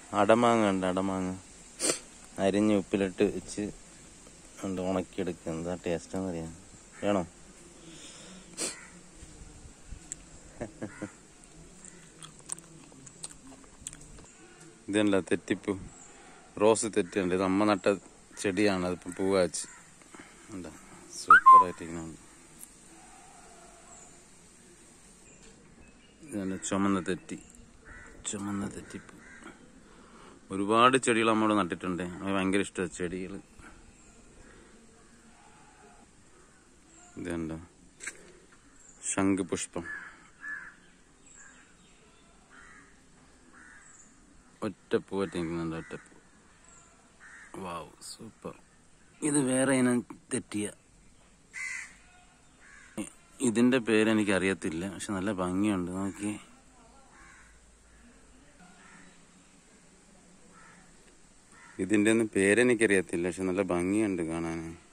അടമാങ്ങ ഉണ്ട് അടമാങ്ങ അരിഞ്ഞ് ഉപ്പിലിട്ട് വെച്ച് ഉണ്ട് ഉണക്കിയെടുക്കുക എന്താ ടേസ്റ്റ് എന്നറിയാം വേണോ ഇതല്ല തെറ്റിപ്പൂ റോസ് തെറ്റുണ്ട് ഇത് അമ്മ നട്ട ചെടിയാണ് അതിപ്പം പൂ കാച്ച് എന്താ സൂപ്പറായിട്ടിരിക്കണം ഇതാണ് ചുമന്ന തെറ്റി ചുമന്ന തെറ്റിപ്പൂ ഒരുപാട് ചെടികൾ നമ്മോട് നട്ടിട്ടുണ്ട് അത് ഭയങ്കര ഇഷ്ടമാണ് ചെടികൾ ഇതുണ്ടോ ശംഖുപുഷ്പം ഒറ്റപ്പൂ നിൽക്കുന്നുണ്ട് ഒറ്റപ്പൂ വാവ് സൂപ്പർ ഇത് വേറെ ഇനം തെറ്റിയ ഇതിന്റെ പേര് എനിക്ക് അറിയത്തില്ല പക്ഷെ നല്ല ഭംഗിയുണ്ട് നോക്കി ഇതിന്റെ ഒന്നും പേരെനിക്കറിയത്തില്ല പക്ഷെ നല്ല ഭംഗിയുണ്ട് കാണാൻ